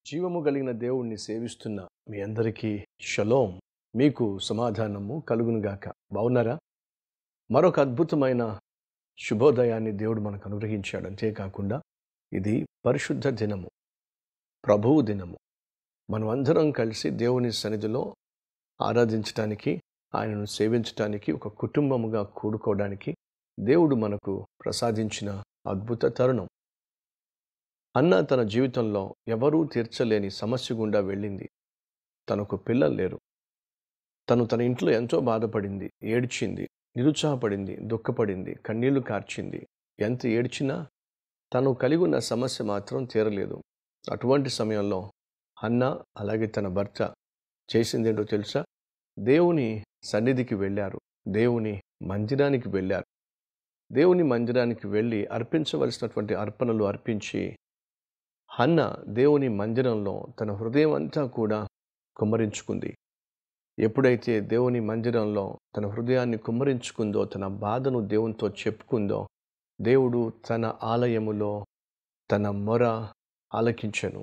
జీవము కలిగిన దేవుణ్ణి సేవిస్తున్న మీ అందరికీ షలోం మీకు సమాధానము కలుగునుగాక బాగున్నారా మరొక అద్భుతమైన శుభోదయాన్ని దేవుడు మనకు అనుగ్రహించాడు అంతేకాకుండా ఇది పరిశుద్ధ దినము ప్రభువు దినము మనం అందరం కలిసి దేవుని సన్నిధిలో ఆరాధించటానికి ఆయనను సేవించటానికి ఒక కుటుంబముగా కూడుకోవడానికి దేవుడు మనకు ప్రసాదించిన అద్భుత తరుణం అన్న తన జీవితంలో ఎవరూ తీర్చలేని సమస్య గుండా వెళ్ళింది తనకు పిల్లలు లేరు తను తన ఇంట్లో ఎంతో బాధపడింది ఏడ్చింది నిరుత్సాహపడింది దుఃఖపడింది కన్నీళ్లు కార్చింది ఎంత ఏడ్చినా తను కలిగి ఉన్న సమస్య మాత్రం తీరలేదు అటువంటి సమయంలో అన్న అలాగే తన భర్త చేసిందేంటో తెలుసా దేవుని సన్నిధికి వెళ్ళారు దేవుని మందిరానికి వెళ్ళారు దేవుని మందిరానికి వెళ్ళి అర్పించవలసినటువంటి అర్పణలు అర్పించి హన్న దేవుని మందిరంలో తన హృదయం అంతా కూడా కుమ్మరించుకుంది ఎప్పుడైతే దేవుని మందిరంలో తన హృదయాన్ని కుమ్మరించుకుందో తన బాధను దేవునితో చెప్పుకుందో దేవుడు తన ఆలయములో తన మొర ఆలకించను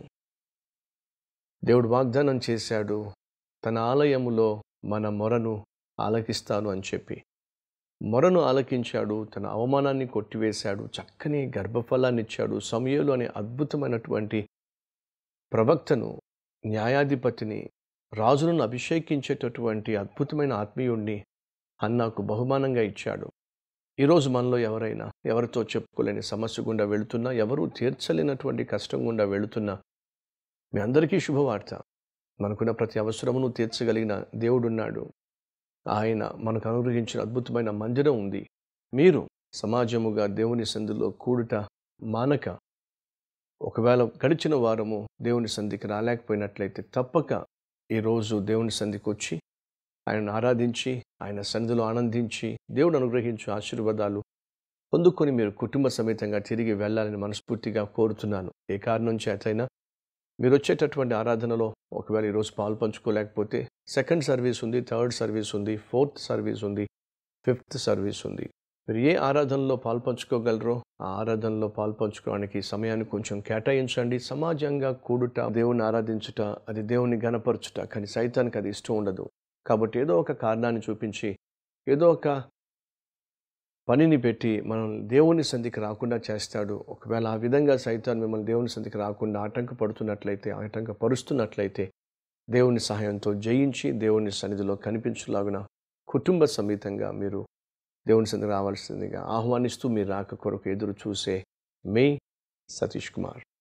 దేవుడు వాగ్దానం చేశాడు తన ఆలయములో మన మొరను ఆలకిస్తాను అని చెప్పి మొరను ఆలకించాడు తన అవమానాన్ని కొట్టివేశాడు చక్కని గర్భఫలాన్ని ఇచ్చాడు సమయలు అనే అద్భుతమైనటువంటి ప్రవక్తను న్యాయాధిపతిని రాజులను అభిషేకించేటటువంటి అద్భుతమైన ఆత్మీయుణ్ణి అన్నాకు బహుమానంగా ఇచ్చాడు ఈరోజు మనలో ఎవరైనా ఎవరితో చెప్పుకోలేని సమస్య గుండా వెళుతున్నా ఎవరూ తీర్చలేనటువంటి కష్టం గుండా వెళుతున్నా మీ అందరికీ శుభవార్త మనకున్న ప్రతి అవసరమును తీర్చగలిగిన దేవుడున్నాడు ఆయన మనకు అనుగ్రహించిన అద్భుతమైన మందిరం ఉంది మీరు సమాజముగా దేవుని సంధిలో కూడుట మానక ఒకవేళ గడిచిన వారము దేవుని సంధికి రాలేకపోయినట్లయితే తప్పక ఈరోజు దేవుని సంధికి వచ్చి ఆయనను ఆరాధించి ఆయన సన్నిధిలో ఆనందించి దేవుడు అనుగ్రహించు ఆశీర్వాదాలు పొందుకొని మీరు కుటుంబ సమేతంగా తిరిగి వెళ్ళాలని మనస్ఫూర్తిగా కోరుతున్నాను ఏ కారణం చేతైనా మీరు వచ్చేటటువంటి ఆరాధనలో ఒకవేళ ఈరోజు పాలు పంచుకోలేకపోతే సెకండ్ సర్వీస్ ఉంది థర్డ్ సర్వీస్ ఉంది ఫోర్త్ సర్వీస్ ఉంది ఫిఫ్త్ సర్వీస్ ఉంది మీరు ఏ ఆరాధనలో పాలు పంచుకోగలరో ఆ ఆరాధనలో పాలు పంచుకోవడానికి సమయాన్ని కొంచెం కేటాయించండి సమాజంగా కూడుట దేవుని ఆరాధించుట అది దేవుని గనపరచుట కానీ సైతానికి అది ఇష్టం ఉండదు కాబట్టి ఏదో ఒక కారణాన్ని చూపించి ఏదో ఒక పనిని పెట్టి మనం దేవుని సంధికి రాకుండా చేస్తాడు ఒకవేళ ఆ విధంగా సైతాన్ మిమ్మల్ని దేవుని సంధికి రాకుండా ఆటంకపడుతున్నట్లయితే ఆటంకపరుస్తున్నట్లయితే దేవుని సహాయంతో జయించి దేవుని సన్నిధిలో కనిపించులాగున కుటుంబ సమేతంగా మీరు దేవుని సన్నిధికి రావాల్సిందిగా ఆహ్వానిస్తూ మీరు రాక కొరకు ఎదురు చూసే మే సతీష్ కుమార్